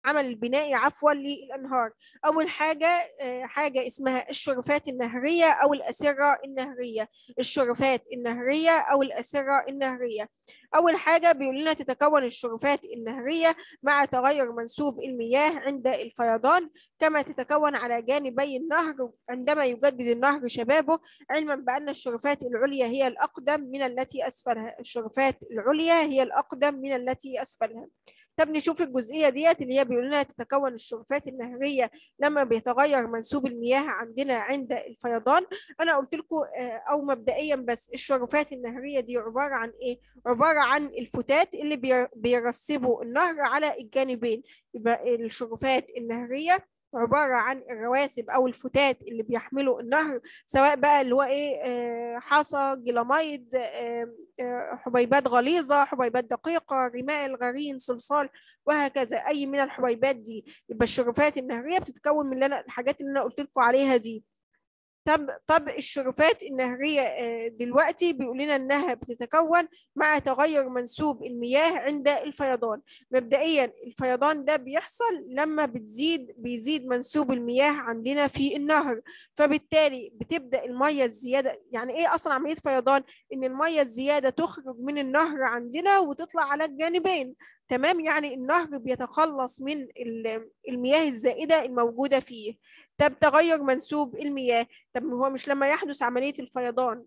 العمل البنائي عفوا للأنهار أول حاجة آه، حاجة اسمها الشرفات النهرية أو الأسرة النهرية الشرفات النهرية أو الأسرة النهرية أول حاجة بيقول لنا تتكون الشرفات النهرية مع تغير منسوب المياه عند الفيضان كما تتكون على جانبي النهر عندما يجدد النهر شبابه علما بأن الشرفات العليا هي الأقدم من التي أسفلها الشرفات العليا هي الأقدم من التي أسفلها طب نشوف الجزئية ديت اللي هي بيقول لنا تتكون الشرفات النهرية لما بيتغير منسوب المياه عندنا عند الفيضان أنا قلت لكم أو مبدئيا بس الشرفات النهرية دي عبارة عن إيه؟ عبارة عن الفتات اللي بي- بيرسبوا النهر على الجانبين يبقى الشرفات النهرية عبارة عن الرواسب أو الفتات اللي بيحملوا النهر سواء بقى اللي هو إيه آه، حصى جلاميد آه، آه، حبيبات غليظة حبيبات دقيقة رمال غرين صلصال وهكذا أي من الحبيبات دي يبقى الشرفات النهرية بتتكون من اللي أنا الحاجات اللي أنا قلت لكم عليها دي طب طب الشرفات النهرية آه، دلوقتي بيقول لنا إنها بتتكون مع تغير منسوب المياه عند الفيضان مبدئيا الفيضان ده بيحصل لما بتزيد بيزيد منسوب المياه عندنا في النهر فبالتالي بتبدأ المية الزيادة يعني إيه أصلا عملية فيضان إن المية الزيادة تخرج من النهر عندنا وتطلع على الجانبين تمام يعني النهر بيتخلص من ال- المياه الزائدة الموجودة فيه طب تغير منسوب المياه طب ما هو مش لما يحدث عملية الفيضان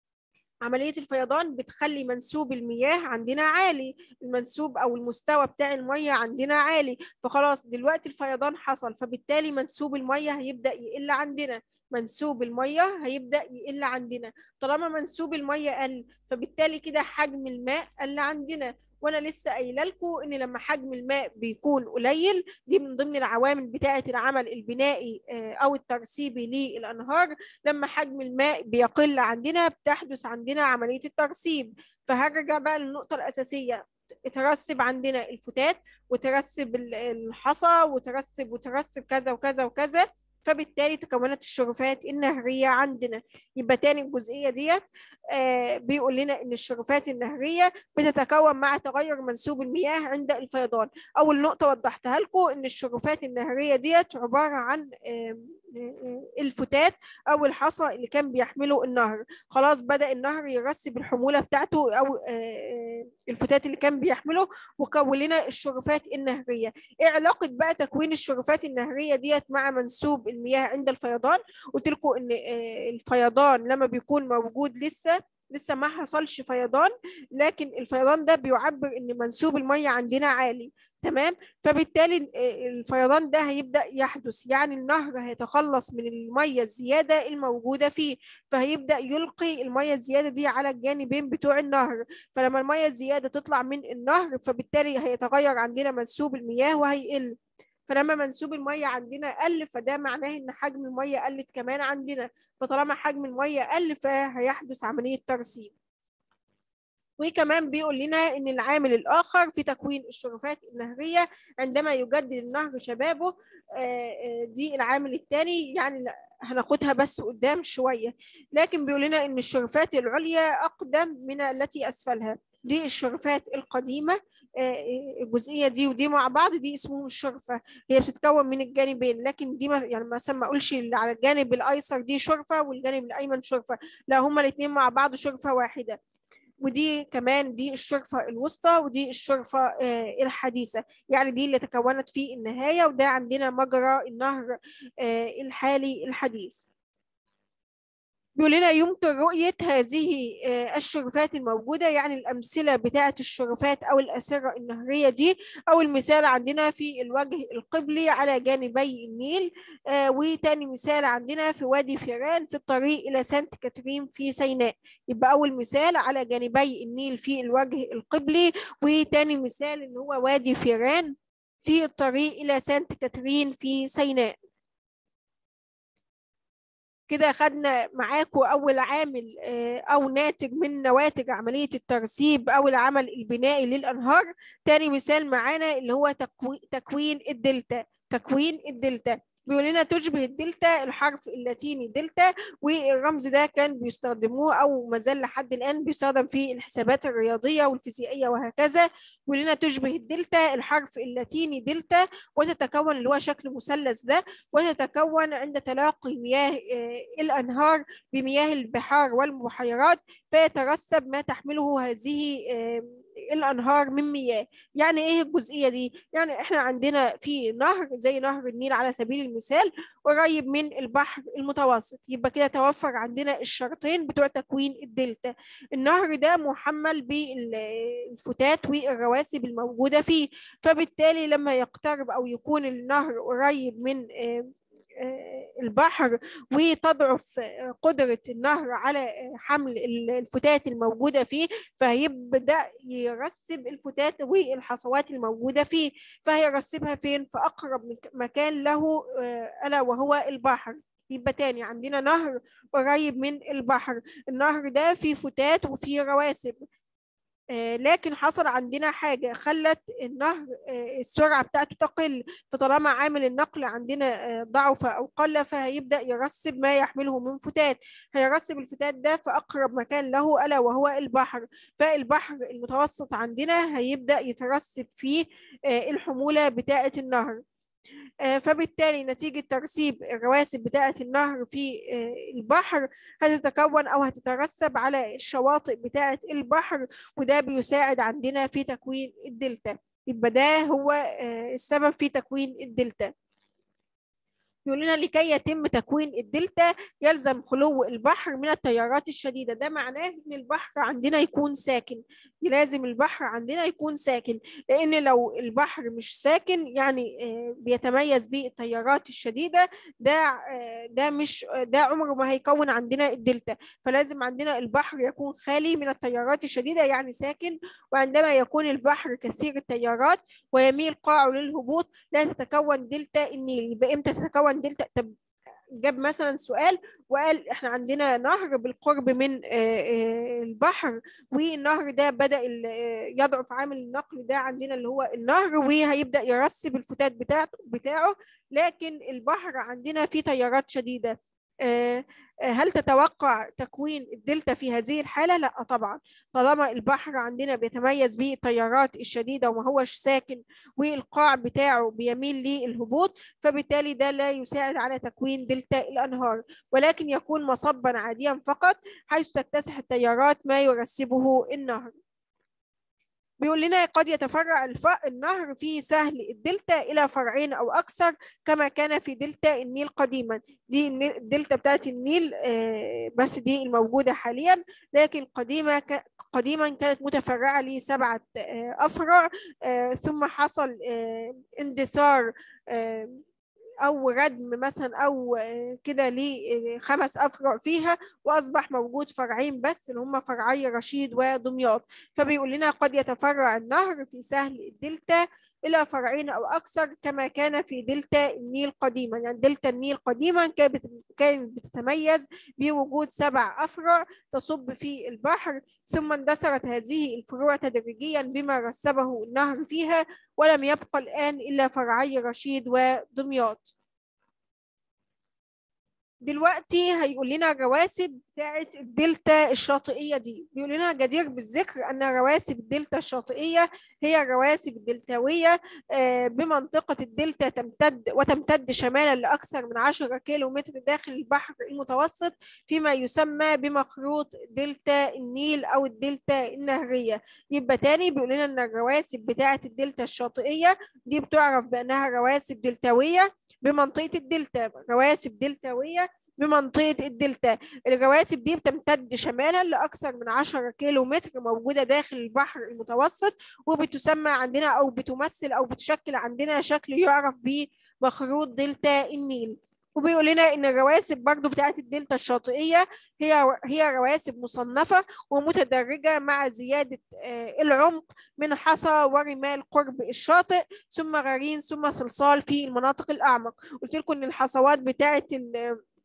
عملية الفيضان بتخلي منسوب المياه عندنا عالي المنسوب أو المستوى بتاع المية عندنا عالي فخلاص دلوقتي الفيضان حصل فبالتالي منسوب المية هيبدأ يقل عندنا منسوب المية هيبدأ يقل عندنا طالما منسوب المية قل فبالتالي كده حجم الماء قل عندنا وانا لسه قايله لكم ان لما حجم الماء بيكون قليل دي من ضمن العوامل بتاعه العمل البنائي آه، او الترسيبي للانهار لما حجم الماء بيقل عندنا بتحدث عندنا عمليه الترسيب فهرجع بقى للنقطه الاساسيه ترسب عندنا الفتات وترسب ال- الحصى وترسب وترسب كذا وكذا وكذا فبالتالي تكونت الشرفات النهرية عندنا يبقى تاني الجزئية ديت آه بيقول لنا إن الشرفات النهرية بتتكون مع تغير منسوب المياه عند الفيضان أول نقطة وضحتها لكم إن الشرفات النهرية ديت عبارة عن آه، آه، الفتات أو الحصى اللي كان بيحمله النهر خلاص بدأ النهر يرسب الحمولة بتاعته أو آه، آه، الفتات اللي كان بيحمله وكون لنا الشرفات النهرية إيه علاقة بقى تكوين الشرفات النهرية ديت مع منسوب المياه عند الفيضان قلت لكم إن آه، الفيضان لما بيكون موجود لسه لسه ما حصلش فيضان لكن الفيضان ده بيعبر ان منسوب الميه عندنا عالي تمام فبالتالي ال- الفيضان ده هيبدا يحدث يعني النهر هيتخلص من الميه الزياده الموجوده فيه فهيبدا يلقي الميه الزياده دي على الجانبين بتوع النهر فلما الميه الزياده تطلع من النهر فبالتالي هيتغير عندنا منسوب المياه وهيقل فلما منسوب الميه عندنا قل فده معناه ان حجم الميه قلت كمان عندنا فطالما حجم الميه قل فهيحدث عمليه ترسيب وكمان بيقول لنا ان العامل الاخر في تكوين الشرفات النهريه عندما يجدد النهر شبابه آه، آه، دي العامل الثاني يعني لا- هناخدها بس قدام شويه لكن بيقول لنا ان الشرفات العليا اقدم من التي اسفلها دي الشرفات القديمه آه، الجزئيه دي ودي مع بعض دي اسمهم الشرفه هي بتتكون من الجانبين لكن دي ما- يعني مثلا ما اقولش اللي على الجانب الايسر دي شرفه والجانب الايمن شرفه لا هما الاثنين مع بعض شرفه واحده ودي كمان دي الشرفة الوسطى ودي الشرفة آه، الحديثة يعني دي اللي تكونت في النهاية وده عندنا مجرى النهر آه، الحالي الحديث بيقول لنا يمكن رؤية هذه آه، الشرفات الموجودة يعني الأمثلة بتاعة الشرفات أو الأسرة النهرية دي أو المثال عندنا في الوجه القبلي على جانبي النيل آه، وتاني مثال عندنا في وادي فيران في الطريق إلى سانت كاترين في سيناء يبقى أول مثال على جانبي النيل في الوجه القبلي وتاني مثال اللي هو وادي فيران في الطريق إلى سانت كاترين في سيناء كده خدنا معاكم أول عامل آه، أو ناتج من نواتج عملية الترسيب أو العمل البنائي للأنهار تاني مثال معانا اللي هو تكوي- تكوين الدلتا تكوين الدلتا بيقول لنا تشبه الدلتا الحرف اللاتيني دلتا والرمز ده كان بيستخدموه او ما زال لحد الان بيستخدم في الحسابات الرياضيه والفيزيائيه وهكذا بيقول لنا تشبه الدلتا الحرف اللاتيني دلتا وتتكون اللي هو شكل مثلث ده وتتكون عند تلاقي مياه الانهار بمياه البحار والبحيرات فيترسب ما تحمله هذه الانهار من مياه يعني ايه الجزئيه دي يعني احنا عندنا في نهر زي نهر النيل على سبيل المثال قريب من البحر المتوسط يبقى كده توفر عندنا الشرطين بتوع تكوين الدلتا النهر ده محمل بالفتات والرواسب الموجوده فيه فبالتالي لما يقترب او يكون النهر قريب من البحر وتضعف قدرة النهر على حمل الفتات الموجودة فيه فهيبدأ يرسب الفتات والحصوات الموجودة فيه فهيرسبها فين في أقرب مكان له ألا وهو البحر يبقى تاني عندنا نهر قريب من البحر النهر ده فيه فتات وفيه رواسب لكن حصل عندنا حاجة خلت النهر السرعة بتاعته تقل فطالما عامل النقل عندنا ضعف أو قل فهيبدأ يرسب ما يحمله من فتات هيرسب الفتات ده في أقرب مكان له ألا وهو البحر فالبحر المتوسط عندنا هيبدأ يترسب فيه الحمولة بتاعة النهر فبالتالي نتيجة ترسيب الرواسب بتاعة النهر في البحر هتتكون أو هتترسب على الشواطئ بتاعة البحر وده بيساعد عندنا في تكوين الدلتا يبقى ده هو السبب في تكوين الدلتا يقول لنا لكي يتم تكوين الدلتا يلزم خلو البحر من التيارات الشديدة ده معناه ان البحر عندنا يكون ساكن لازم البحر عندنا يكون ساكن لان لو البحر مش ساكن يعني بيتميز بالتيارات الشديدة ده ده مش ده عمره ما هيكون عندنا الدلتا فلازم عندنا البحر يكون خالي من التيارات الشديدة يعني ساكن وعندما يكون البحر كثير التيارات ويميل قاعه للهبوط لا تتكون دلتا النيل يبقى امتى تتكون دلتا طب جاب مثلا سؤال وقال احنا عندنا نهر بالقرب من البحر والنهر ده بدا يضعف عامل النقل ده عندنا اللي هو النهر وهيبدا يرسب الفتات بتاعته بتاعه لكن البحر عندنا فيه تيارات شديده هل تتوقع تكوين الدلتا في هذه الحالة؟ لا طبعا طالما البحر عندنا بيتميز بالتيارات الشديدة وما هوش ساكن والقاع بتاعه بيميل للهبوط فبالتالي ده لا يساعد على تكوين دلتا الأنهار ولكن يكون مصبا عاديا فقط حيث تكتسح التيارات ما يرسبه النهر بيقول لنا قد يتفرع النهر في سهل الدلتا إلى فرعين أو أكثر كما كان في دلتا النيل قديما دي الدلتا بتاعت النيل بس دي الموجودة حاليا لكن قديما قديما كانت متفرعة لسبعة أفرع ثم حصل اندثار او ردم مثلا او كده لخمس افرع فيها واصبح موجود فرعين بس اللي هم فرعي رشيد ودمياط فبيقول لنا قد يتفرع النهر في سهل الدلتا إلى فرعين أو أكثر كما كان في دلتا النيل قديما يعني دلتا النيل قديما كانت بتتميز بوجود سبع أفرع تصب في البحر ثم اندثرت هذه الفروع تدريجيا بما رسبه النهر فيها ولم يبقى الآن إلا فرعي رشيد ودمياط دلوقتي هيقول لنا الرواسب بتاعت الدلتا الشاطئية دي بيقول لنا جدير بالذكر أن رواسب الدلتا الشاطئية هي الرواسب الدلتاوية بمنطقة الدلتا تمتد وتمتد شمالا لأكثر من 10 كيلو متر داخل البحر المتوسط فيما يسمى بمخروط دلتا النيل أو الدلتا النهرية يبقى تاني بيقول لنا أن الرواسب بتاعت الدلتا الشاطئية دي بتعرف بأنها رواسب دلتاوية بمنطقة الدلتا رواسب دلتاوية بمنطقة الدلتا الرواسب دي بتمتد شمالا لأكثر من 10 كيلو متر موجودة داخل البحر المتوسط وبتسمى عندنا أو بتمثل أو بتشكل عندنا شكل يعرف بمخروط دلتا النيل وبيقول لنا ان الرواسب برضو بتاعت الدلتا الشاطئيه هي هي رواسب مصنفه ومتدرجه مع زياده العمق من حصى ورمال قرب الشاطئ ثم غرين ثم صلصال في المناطق الاعمق قلت لكم ان الحصوات بتاعت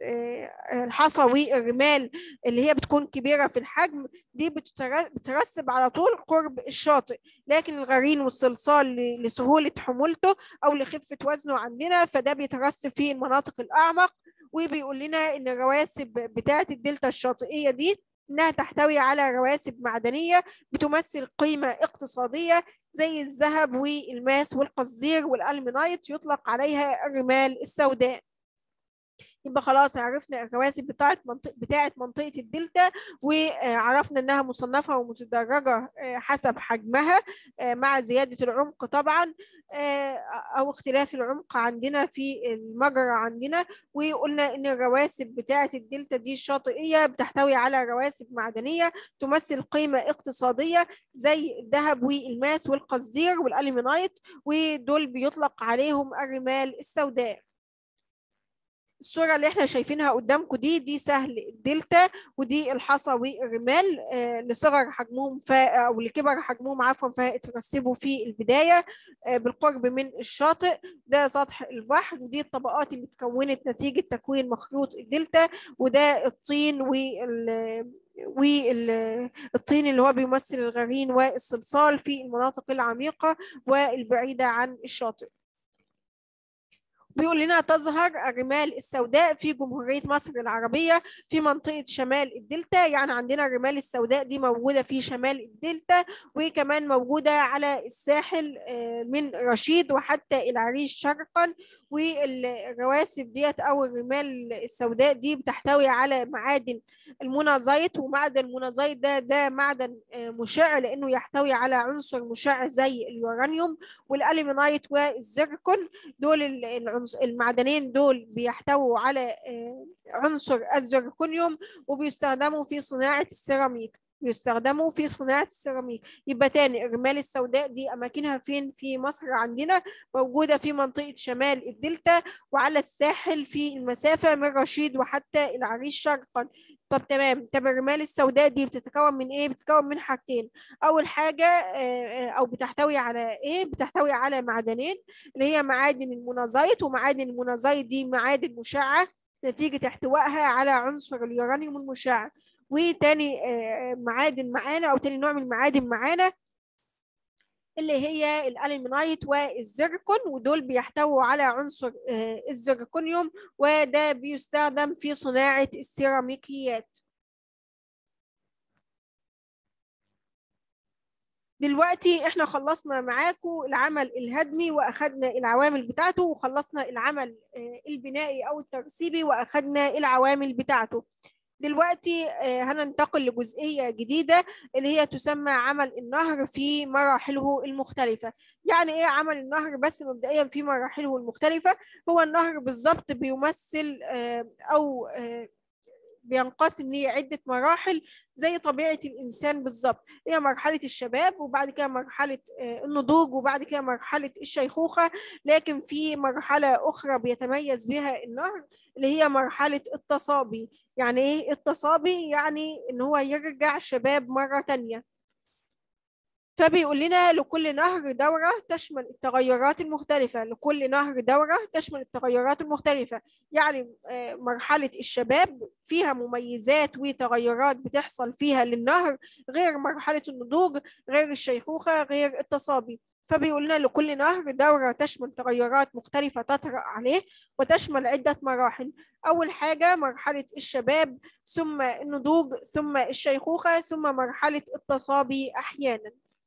الحصى والرمال اللي هي بتكون كبيرة في الحجم دي بترسب على طول قرب الشاطئ لكن الغرين والصلصال لسهولة حمولته أو لخفة وزنه عندنا فده بيترسب في المناطق الأعمق وبيقول لنا إن الرواسب بتاعة الدلتا الشاطئية دي إنها تحتوي على رواسب معدنية بتمثل قيمة اقتصادية زي الذهب والماس والقصدير والألمنايت يطلق عليها الرمال السوداء يبقى خلاص عرفنا الرواسب بتاعت منطقة بتاعت منطقة الدلتا وعرفنا انها مصنفة ومتدرجة حسب حجمها مع زيادة العمق طبعا او اختلاف العمق عندنا في المجرى عندنا وقلنا ان الرواسب بتاعت الدلتا دي الشاطئية بتحتوي على رواسب معدنية تمثل قيمة اقتصادية زي الذهب والماس والقصدير والالمنايت ودول بيطلق عليهم الرمال السوداء الصورة اللي احنا شايفينها قدامكم دي دي سهل الدلتا ودي الحصى والرمال آه لصغر حجمهم ف او لكبر حجمهم عفوا فاترسبوا في البداية آه بالقرب من الشاطئ ده سطح البحر ودي الطبقات اللي اتكونت نتيجة تكوين مخلوط الدلتا وده الطين وال والطين اللي هو بيمثل الغرين والصلصال في المناطق العميقة والبعيدة عن الشاطئ بيقول لنا تظهر الرمال السوداء في جمهورية مصر العربية في منطقة شمال الدلتا يعني عندنا الرمال السوداء دي موجودة في شمال الدلتا وكمان موجودة على الساحل من رشيد وحتى العريش شرقا والرواسب ديت أو الرمال السوداء دي بتحتوي على معادن المونازيت ومعدن المونازيت ده ده معدن مشع لأنه يحتوي على عنصر مشع زي اليورانيوم والأليمنايت والزركون دول المعدنين دول بيحتووا على عنصر الزركونيوم وبيستخدموا في صناعة السيراميك بيستخدموا في صناعة السيراميك يبقى تاني الرمال السوداء دي أماكنها فين في مصر عندنا موجودة في منطقة شمال الدلتا وعلى الساحل في المسافة من رشيد وحتى العريش شرقا طب تمام طب الرمال السوداء دي بتتكون من ايه بتتكون من حاجتين اول حاجه او بتحتوي على ايه بتحتوي على معدنين اللي هي معادن المونازيت ومعادن المونازيت دي معادن مشعه نتيجه احتوائها على عنصر اليورانيوم المشع وتاني معادن معانا او تاني نوع من المعادن معانا اللي هي الاليمنايت والزركون ودول بيحتووا على عنصر الزركونيوم وده بيستخدم في صناعة السيراميكيات دلوقتي احنا خلصنا معاكم العمل الهدمي واخدنا العوامل بتاعته وخلصنا العمل البنائي او الترسيبي واخدنا العوامل بتاعته دلوقتي هننتقل لجزئية جديدة اللي هي تسمى عمل النهر في مراحله المختلفة يعني ايه عمل النهر بس مبدئيا في مراحله المختلفة هو النهر بالظبط بيمثل او بينقسم لعدة مراحل زي طبيعة الإنسان بالظبط هي مرحلة الشباب وبعد كده مرحلة النضوج وبعد كده مرحلة الشيخوخة لكن في مرحلة أخرى بيتميز بها النهر اللي هي مرحلة التصابي يعني إيه التصابي يعني إن هو يرجع شباب مرة تانية فبيقول لنا لكل نهر دورة تشمل التغيرات المختلفة لكل نهر دورة تشمل التغيرات المختلفة يعني مرحلة الشباب فيها مميزات وتغيرات بتحصل فيها للنهر غير مرحلة النضوج غير الشيخوخة غير التصابي فبيقول لنا لكل نهر دورة تشمل تغيرات مختلفة تطرأ عليه وتشمل عدة مراحل أول حاجة مرحلة الشباب ثم النضوج ثم الشيخوخة ثم مرحلة التصابي أحيانا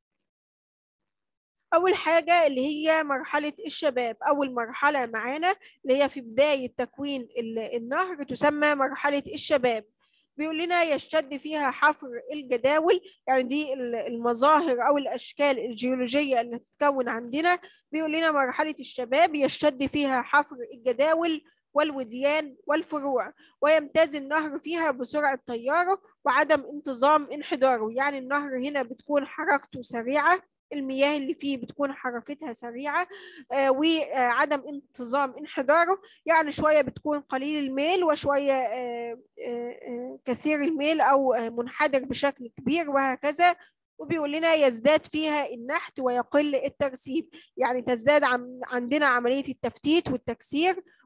أول حاجة اللي هي مرحلة الشباب أول مرحلة معانا اللي هي في بداية تكوين النهر تسمى مرحلة الشباب بيقول لنا يشتد فيها حفر الجداول يعني دي المظاهر أو الأشكال الجيولوجية اللي تتكون عندنا بيقول لنا مرحلة الشباب يشتد فيها حفر الجداول والوديان والفروع ويمتاز النهر فيها بسرعة تياره وعدم انتظام انحداره يعني النهر هنا بتكون حركته سريعة المياه اللي فيه بتكون حركتها سريعة آه وعدم انتظام انحداره يعني شوية بتكون قليل الميل وشوية آه آه كثير الميل أو منحدر بشكل كبير وهكذا وبيقول لنا يزداد فيها النحت ويقل الترسيب يعني تزداد عندنا عملية التفتيت والتكسير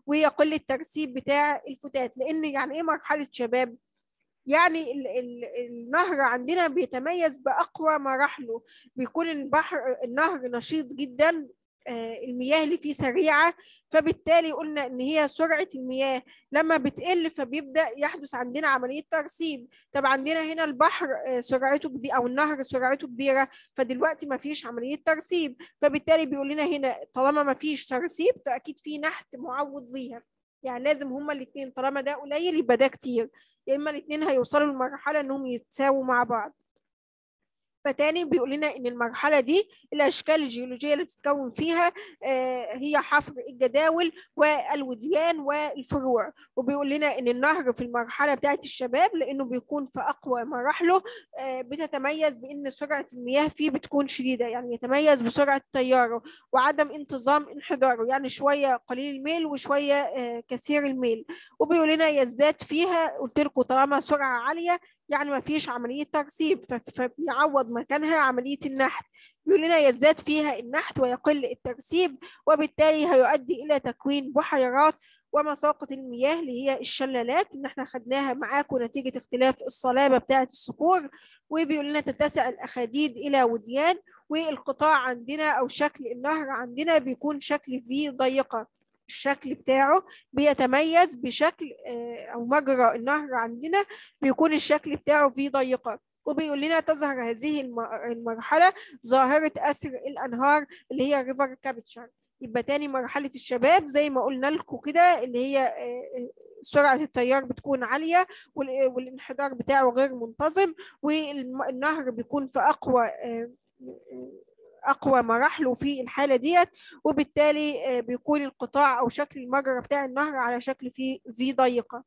ويقل الترسيب بتاع الفتات لان يعني ايه مرحله شباب يعني ال ال النهر عندنا بيتميز باقوى مراحله بيكون البحر النهر نشيط جدا المياه اللي فيه سريعة فبالتالي قلنا ان هي سرعة المياه لما بتقل فبيبدأ يحدث عندنا عملية ترسيب طب عندنا هنا البحر سرعته كبيرة او النهر سرعته كبيرة فدلوقتي ما فيش عملية ترسيب فبالتالي بيقول لنا هنا طالما ما فيش ترسيب فاكيد في نحت معوض بيها يعني لازم هما الاثنين طالما ده قليل يبقى ده كتير يا اما الاثنين هيوصلوا لمرحلة انهم يتساووا مع بعض فتاني بيقول لنا ان المرحله دي الاشكال الجيولوجيه اللي بتتكون فيها هي حفر الجداول والوديان والفروع وبيقول لنا ان النهر في المرحله بتاعه الشباب لانه بيكون في اقوى مراحله بتتميز بان سرعه المياه فيه بتكون شديده يعني يتميز بسرعه تياره وعدم انتظام انحداره يعني شويه قليل الميل وشويه كثير الميل وبيقول لنا يزداد فيها قلت لكم طالما سرعه عاليه يعني ما فيش عملية ترسيب فبيعوض مكانها عملية النحت بيقول لنا يزداد فيها النحت ويقل الترسيب وبالتالي هيؤدي إلى تكوين بحيرات ومساقط المياه اللي هي الشلالات اللي احنا خدناها معاكم نتيجة اختلاف الصلابة بتاعة الصخور وبيقول لنا تتسع الأخاديد إلى وديان والقطاع عندنا أو شكل النهر عندنا بيكون شكل في ضيقة الشكل بتاعه بيتميز بشكل او مجرى النهر عندنا بيكون الشكل بتاعه فيه ضيقه وبيقول لنا تظهر هذه المرحله ظاهره اسر الانهار اللي هي ريفر كابتشر يبقى تاني مرحله الشباب زي ما قلنا لكم كده اللي هي سرعة التيار بتكون عالية والانحدار بتاعه غير منتظم والنهر بيكون في أقوى اقوى مراحله في الحاله ديت وبالتالي بيكون القطاع او شكل المجرى بتاع النهر على شكل في في ضيقه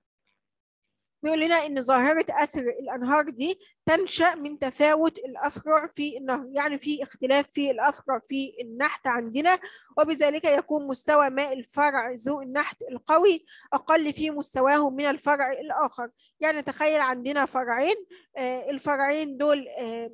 بيقول لنا ان ظاهره اثر الانهار دي تنشا من تفاوت الافرع في النهر يعني في اختلاف في الافرع في النحت عندنا وبذلك يكون مستوى ماء الفرع ذو النحت القوي اقل في مستواه من الفرع الاخر يعني تخيل عندنا فرعين الفرعين دول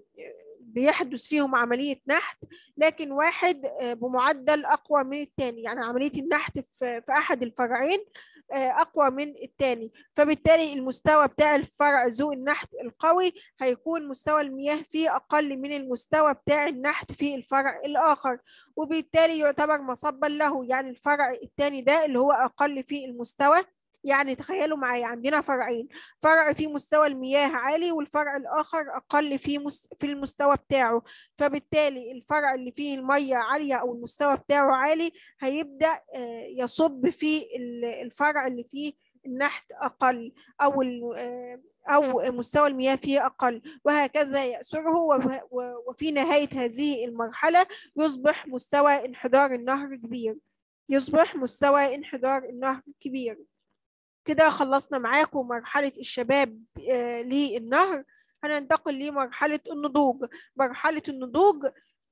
بيحدث فيهم عملية نحت لكن واحد بمعدل أقوى من الثاني يعني عملية النحت في أحد الفرعين أقوى من الثاني فبالتالي المستوى بتاع الفرع ذو النحت القوي هيكون مستوى المياه فيه أقل من المستوى بتاع النحت في الفرع الآخر وبالتالي يعتبر مصبا له يعني الفرع الثاني ده اللي هو أقل في المستوى يعني تخيلوا معايا عندنا فرعين فرع فيه مستوى المياه عالي والفرع الآخر أقل في مس... في المستوى بتاعه فبالتالي الفرع اللي فيه المية عالية أو المستوى بتاعه عالي هيبدأ يصب في الفرع اللي فيه النحت أقل أو أو مستوى المياه فيه أقل وهكذا يأسره وفي نهاية هذه المرحلة يصبح مستوى انحدار النهر كبير يصبح مستوى انحدار النهر كبير كده خلصنا معاكم مرحلة الشباب للنهر هننتقل لمرحلة النضوج مرحلة النضوج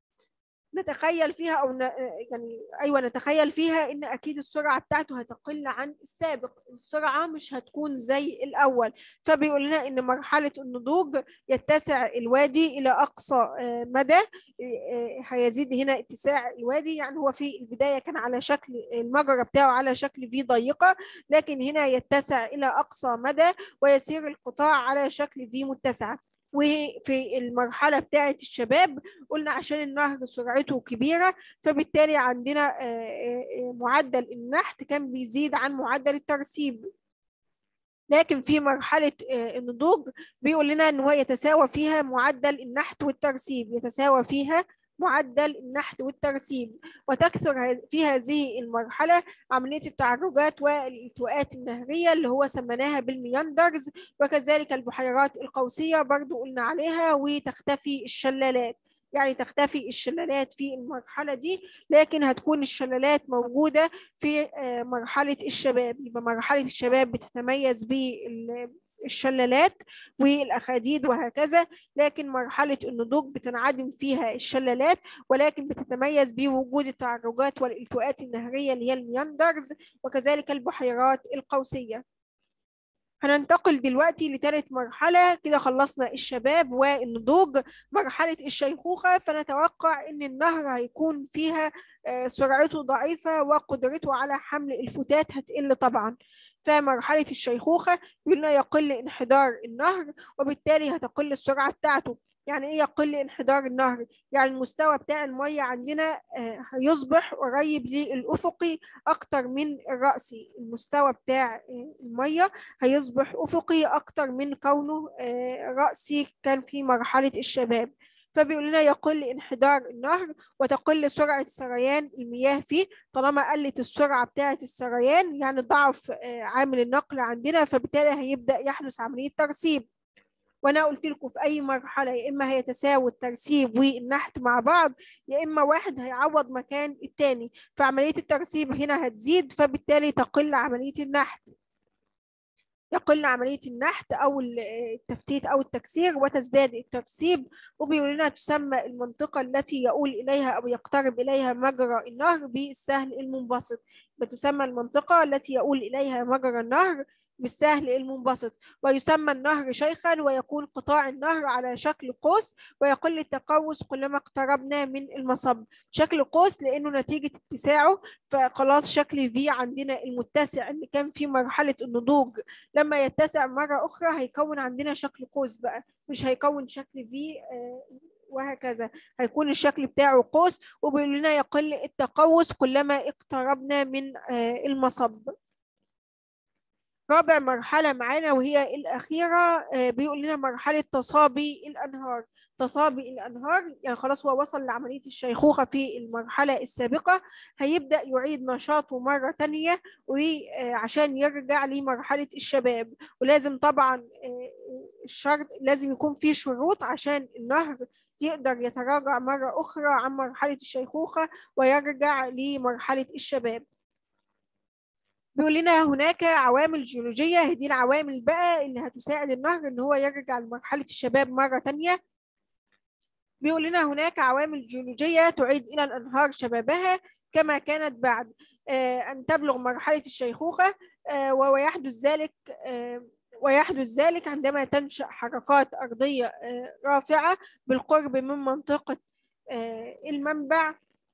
نتخيل فيها او ن... يعني ايوه نتخيل فيها ان اكيد السرعه بتاعته هتقل عن السابق السرعه مش هتكون زي الاول فبيقول لنا ان مرحله النضوج يتسع الوادي الى اقصى مدى هيزيد هنا اتساع الوادي يعني هو في البدايه كان على شكل المجرى بتاعه على شكل في ضيقه لكن هنا يتسع الى اقصى مدى ويسير القطاع على شكل في متسعه وفي المرحلة بتاعة الشباب قلنا عشان النهر سرعته كبيرة فبالتالي عندنا معدل النحت كان بيزيد عن معدل الترسيب لكن في مرحلة النضوج بيقول لنا ان هو يتساوى فيها معدل النحت والترسيب يتساوى فيها معدل النحت والترسيب وتكثر في هذه المرحلة عملية التعرجات والالتواءات النهرية اللي هو سميناها بالمياندرز وكذلك البحيرات القوسية برضو قلنا عليها وتختفي الشلالات يعني تختفي الشلالات في المرحلة دي لكن هتكون الشلالات موجودة في مرحلة الشباب يبقى مرحلة الشباب بتتميز بال الشلالات والأخاديد وهكذا لكن مرحلة النضوج بتنعدم فيها الشلالات ولكن بتتميز بوجود التعرجات والالتواءات النهرية اللي هي المياندرز وكذلك البحيرات القوسية هننتقل دلوقتي لثالث مرحلة كده خلصنا الشباب والنضوج مرحلة الشيخوخة فنتوقع إن النهر هيكون فيها سرعته ضعيفة وقدرته على حمل الفتات هتقل طبعا فمرحلة الشيخوخة قلنا يقل انحدار النهر وبالتالي هتقل السرعة بتاعته يعني ايه يقل انحدار النهر يعني المستوى بتاع المية عندنا هيصبح قريب للأفقي أكتر من الرأسي المستوى بتاع المية هيصبح أفقي أكتر من كونه رأسي كان في مرحلة الشباب فبيقول لنا يقل انحدار النهر وتقل سرعة سريان المياه فيه طالما قلت السرعة بتاعة السريان يعني ضعف عامل النقل عندنا فبالتالي هيبدأ يحدث عملية ترسيب وانا قلت لكم في اي مرحله يا اما هيتساوي الترسيب والنحت مع بعض يا اما واحد هيعوض مكان التاني فعمليه الترسيب هنا هتزيد فبالتالي تقل عمليه النحت يقل عملية النحت أو التفتيت أو التكسير وتزداد الترسيب وبيقول لنا تسمى المنطقة التي يؤول إليها أو يقترب إليها مجرى النهر بالسهل المنبسط بتسمى المنطقة التي يؤول إليها مجرى النهر بالسهل المنبسط ويسمى النهر شيخا ويكون قطاع النهر على شكل قوس ويقل التقوس كلما اقتربنا من المصب شكل قوس لأنه نتيجة اتساعه فخلاص شكل في عندنا المتسع اللي كان في مرحلة النضوج لما يتسع مرة أخرى هيكون عندنا شكل قوس بقى مش هيكون شكل في وهكذا هيكون الشكل بتاعه قوس وبيقول لنا يقل التقوس كلما اقتربنا من المصب رابع مرحلة معانا وهي الأخيرة بيقول لنا مرحلة تصابي الأنهار تصابي الأنهار يعني خلاص هو وصل لعملية الشيخوخة في المرحلة السابقة هيبدأ يعيد نشاطه مرة تانية وعشان يرجع لمرحلة الشباب ولازم طبعا الشرط لازم يكون في شروط عشان النهر يقدر يتراجع مرة أخرى عن مرحلة الشيخوخة ويرجع لمرحلة الشباب بيقول لنا هناك عوامل جيولوجية هذه العوامل بقى اللي هتساعد النهر ان هو يرجع لمرحلة الشباب مرة تانية بيقول لنا هناك عوامل جيولوجية تعيد إلى الأنهار شبابها كما كانت بعد آه أن تبلغ مرحلة الشيخوخة آه ويحدث ذلك آه ويحدث ذلك عندما تنشأ حركات أرضية رافعة بالقرب من منطقة المنبع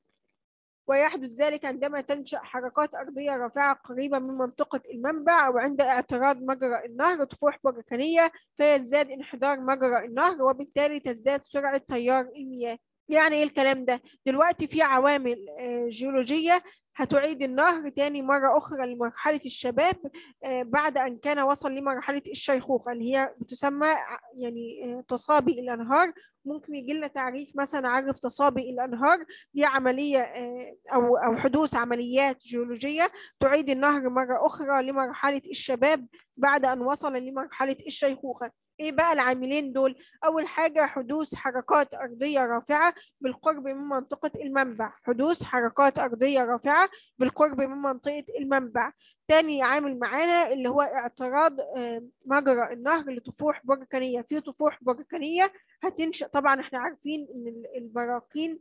ويحدث ذلك عندما تنشأ حركات أرضية رافعة قريبة من منطقة المنبع وعند اعتراض مجرى النهر طفوح بركانية فيزداد انحدار مجرى النهر وبالتالي تزداد سرعة تيار المياه يعني ايه الكلام ده دلوقتي في عوامل جيولوجية هتعيد النهر تاني مرة أخرى لمرحلة الشباب بعد أن كان وصل لمرحلة الشيخوخة اللي هي بتسمى يعني تصابي الأنهار ممكن يجي لنا تعريف مثلا عرف تصابي الأنهار دي عملية أو أو حدوث عمليات جيولوجية تعيد النهر مرة أخرى لمرحلة الشباب بعد أن وصل لمرحلة الشيخوخة ايه بقى العاملين دول اول حاجه حدوث حركات ارضيه رافعه بالقرب من منطقه المنبع حدوث حركات ارضيه رافعه بالقرب من منطقه المنبع تاني عامل معانا اللي هو اعتراض مجرى النهر لطفوح بركانيه في طفوح بركانيه هتنشا طبعا احنا عارفين ان البراكين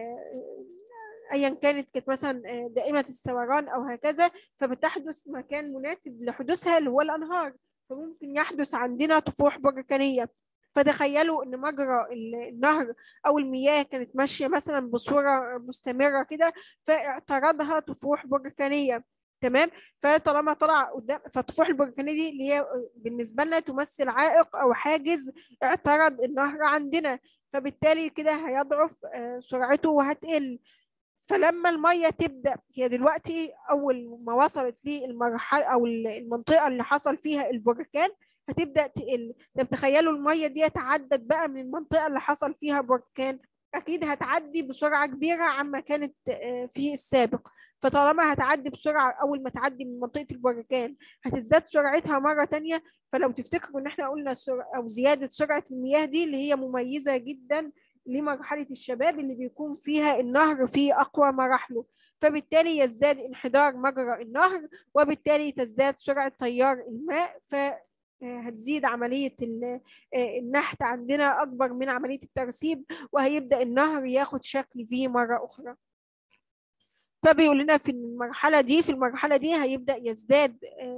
ايا كانت كانت مثلا دائمه الثوران او هكذا فبتحدث مكان مناسب لحدوثها اللي هو الانهار فممكن يحدث عندنا طفوح بركانية فتخيلوا ان مجرى النهر او المياه كانت ماشيه مثلا بصوره مستمره كده فاعترضها طفوح بركانيه تمام فطالما طلع قدام فالطفوح البركانيه دي اللي هي بالنسبه لنا تمثل عائق او حاجز اعترض النهر عندنا فبالتالي كده هيضعف سرعته وهتقل فلما الميه تبدا هي دلوقتي اول ما وصلت للمرحله او المنطقه اللي حصل فيها البركان هتبدا تقل طب تخيلوا الميه دي تعدت بقى من المنطقه اللي حصل فيها بركان اكيد هتعدي بسرعه كبيره عما كانت في السابق فطالما هتعدي بسرعه اول ما تعدي من منطقه البركان هتزداد سرعتها مره تانية فلو تفتكروا ان احنا قلنا او زياده سرعه المياه دي اللي هي مميزه جدا لمرحلة الشباب اللي بيكون فيها النهر في أقوى مراحله فبالتالي يزداد انحدار مجرى النهر وبالتالي تزداد سرعة تيار الماء فهتزيد عملية النحت عندنا أكبر من عملية الترسيب وهيبدأ النهر ياخد شكل في مرة أخرى فبيقول لنا في المرحلة دي في المرحلة دي هيبدأ يزداد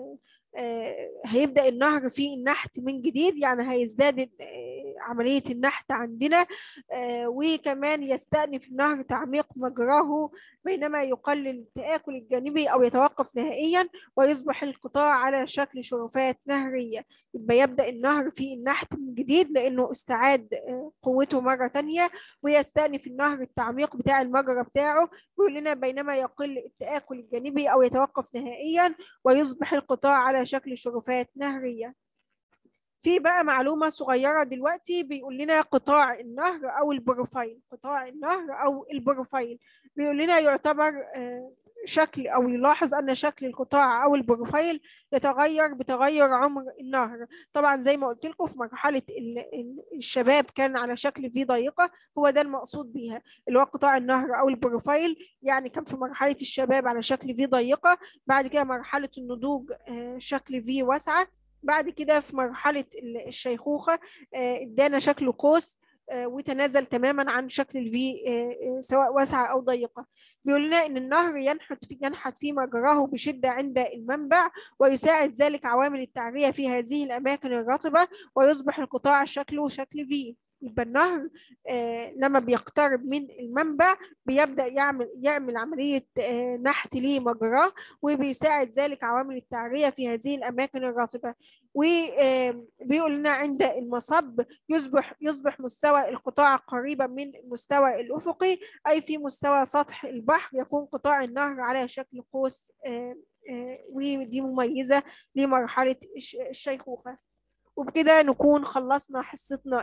هيبدأ النهر في النحت من جديد يعني هيزداد عملية النحت عندنا وكمان يستأنف النهر تعميق مجراه بينما يقلل التآكل الجانبي أو يتوقف نهائيا ويصبح القطاع على شكل شرفات نهرية يبقى يبدأ النهر في النحت من جديد لأنه استعاد آه، قوته مرة تانية ويستأنف النهر التعميق بتاع المجرى بتاعه بيقول لنا بينما يقل التآكل الجانبي أو يتوقف نهائيا ويصبح القطاع على شكل شرفات نهرية في بقى معلومة صغيرة دلوقتي بيقول لنا قطاع النهر أو البروفايل قطاع النهر أو البروفايل بيقول لنا يعتبر آه، شكل أو يلاحظ أن شكل القطاع أو البروفايل يتغير بتغير عمر النهر طبعا زي ما قلت لكم في مرحلة ال- ال- الشباب كان على شكل في ضيقة هو ده المقصود بيها اللي هو قطاع النهر أو البروفايل يعني كان في مرحلة الشباب على شكل في ضيقة بعد كده مرحلة النضوج آه، شكل في واسعة بعد كده في مرحلة ال- الشيخوخة آه، ادانا شكل قوس آه، وتنازل تماما عن شكل الفي آه، آه، سواء واسعة أو ضيقة بيقول لنا إن النهر ينحت في ينحت في مجراه بشدة عند المنبع ويساعد ذلك عوامل التعرية في هذه الأماكن الرطبة ويصبح القطاع شكله شكل في يبقى النهر آه، لما بيقترب من المنبع بيبدأ يعمل يعمل عملية آه، نحت لمجراه وبيساعد ذلك عوامل التعرية في هذه الأماكن الرطبة وبيقول لنا عند المصب يصبح يصبح مستوى القطاع قريبا من المستوى الأفقي أي في مستوى سطح البحر يكون قطاع النهر على شكل قوس آه، آه، ودي مميزة لمرحلة الش- الشيخوخة وبكده نكون خلصنا حصتنا